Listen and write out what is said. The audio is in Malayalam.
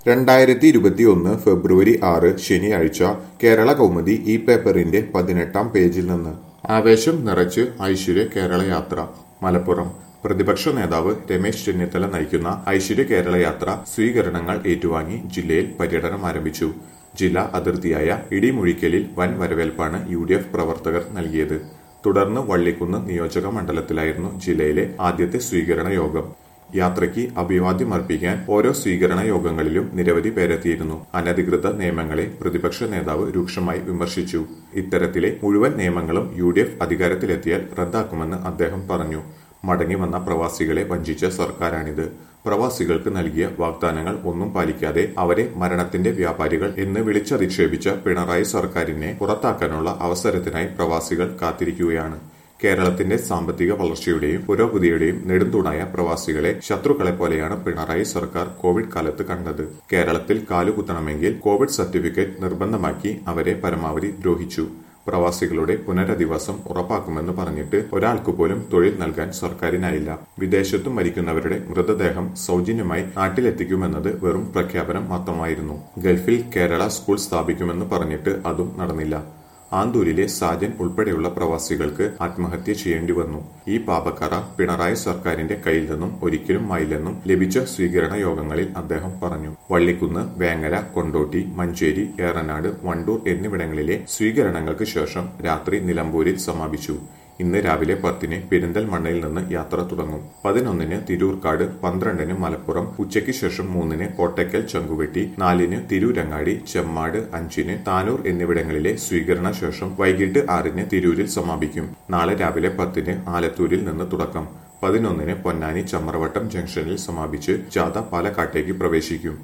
രണ്ടായിരത്തി ഇരുപത്തിയൊന്ന് ഫെബ്രുവരി ആറ് ശനിയാഴ്ച കേരള കൗമുദി ഈ പേപ്പറിന്റെ പതിനെട്ടാം പേജിൽ നിന്ന് ആവേശം നിറച്ച് ഐശ്വര്യ കേരള യാത്ര മലപ്പുറം പ്രതിപക്ഷ നേതാവ് രമേശ് ചെന്നിത്തല നയിക്കുന്ന ഐശ്വര്യ കേരള യാത്ര സ്വീകരണങ്ങൾ ഏറ്റുവാങ്ങി ജില്ലയിൽ പര്യടനം ആരംഭിച്ചു ജില്ലാ അതിർത്തിയായ ഇടിമുഴിക്കലിൽ വൻ വരവേൽപ്പാണ് യു ഡി എഫ് പ്രവർത്തകർ നൽകിയത് തുടർന്ന് വള്ളിക്കുന്ന് നിയോജക മണ്ഡലത്തിലായിരുന്നു ജില്ലയിലെ ആദ്യത്തെ സ്വീകരണ യോഗം യാത്രയ്ക്ക് അഭിവാദ്യമർപ്പിക്കാൻ ഓരോ സ്വീകരണ യോഗങ്ങളിലും നിരവധി പേരെത്തിയിരുന്നു അനധികൃത നിയമങ്ങളെ പ്രതിപക്ഷ നേതാവ് രൂക്ഷമായി വിമർശിച്ചു ഇത്തരത്തിലെ മുഴുവൻ നിയമങ്ങളും യു ഡി എഫ് അധികാരത്തിലെത്തിയാൽ റദ്ദാക്കുമെന്ന് അദ്ദേഹം പറഞ്ഞു മടങ്ങി വന്ന പ്രവാസികളെ വഞ്ചിച്ച സർക്കാരാണിത് പ്രവാസികൾക്ക് നൽകിയ വാഗ്ദാനങ്ങൾ ഒന്നും പാലിക്കാതെ അവരെ മരണത്തിന്റെ വ്യാപാരികൾ എന്ന് വിളിച്ചധിക്ഷേപിച്ച പിണറായി സർക്കാരിനെ പുറത്താക്കാനുള്ള അവസരത്തിനായി പ്രവാസികൾ കാത്തിരിക്കുകയാണ് കേരളത്തിന്റെ സാമ്പത്തിക വളർച്ചയുടെയും പുരോഗതിയുടെയും നെടുന്തൂണായ പ്രവാസികളെ ശത്രുക്കളെ പോലെയാണ് പിണറായി സർക്കാർ കോവിഡ് കാലത്ത് കണ്ടത് കേരളത്തിൽ കാലുകുത്തണമെങ്കിൽ കോവിഡ് സർട്ടിഫിക്കറ്റ് നിർബന്ധമാക്കി അവരെ പരമാവധി ദ്രോഹിച്ചു പ്രവാസികളുടെ പുനരധിവാസം ഉറപ്പാക്കുമെന്ന് പറഞ്ഞിട്ട് ഒരാൾക്ക് പോലും തൊഴിൽ നൽകാൻ സർക്കാരിനായില്ല വിദേശത്തു മരിക്കുന്നവരുടെ മൃതദേഹം സൗജന്യമായി നാട്ടിലെത്തിക്കുമെന്നത് വെറും പ്രഖ്യാപനം മാത്രമായിരുന്നു ഗൾഫിൽ കേരള സ്കൂൾ സ്ഥാപിക്കുമെന്ന് പറഞ്ഞിട്ട് അതും നടന്നില്ല ആന്തൂരിലെ സാജൻ ഉൾപ്പെടെയുള്ള പ്രവാസികൾക്ക് ആത്മഹത്യ ചെയ്യേണ്ടി വന്നു ഈ പാപക്കറ പിണറായി സർക്കാരിന്റെ കയ്യിൽ നിന്നും ഒരിക്കലും ആയില്ലെന്നും ലഭിച്ച സ്വീകരണ യോഗങ്ങളിൽ അദ്ദേഹം പറഞ്ഞു വള്ളിക്കുന്ന് വേങ്ങര കൊണ്ടോട്ടി മഞ്ചേരി ഏറനാട് വണ്ടൂർ എന്നിവിടങ്ങളിലെ സ്വീകരണങ്ങൾക്ക് ശേഷം രാത്രി നിലമ്പൂരിൽ സമാപിച്ചു ഇന്ന് രാവിലെ പത്തിന് പെരിന്തൽമണ്ണയിൽ നിന്ന് യാത്ര തുടങ്ങും പതിനൊന്നിന് തിരൂർക്കാട് പന്ത്രണ്ടിന് മലപ്പുറം ഉച്ചയ്ക്ക് ശേഷം മൂന്നിന് കോട്ടയ്ക്കൽ ചങ്കുവെട്ടി നാലിന് തിരൂരങ്ങാടി ചെമ്മാട് അഞ്ചിന് താനൂർ എന്നിവിടങ്ങളിലെ സ്വീകരണ ശേഷം വൈകിട്ട് ആറിന് തിരൂരിൽ സമാപിക്കും നാളെ രാവിലെ പത്തിന് ആലത്തൂരിൽ നിന്ന് തുടക്കം പതിനൊന്നിന് പൊന്നാനി ചമ്രവട്ടം ജംഗ്ഷനിൽ സമാപിച്ച് ജാഥ പാലക്കാട്ടേക്ക് പ്രവേശിക്കും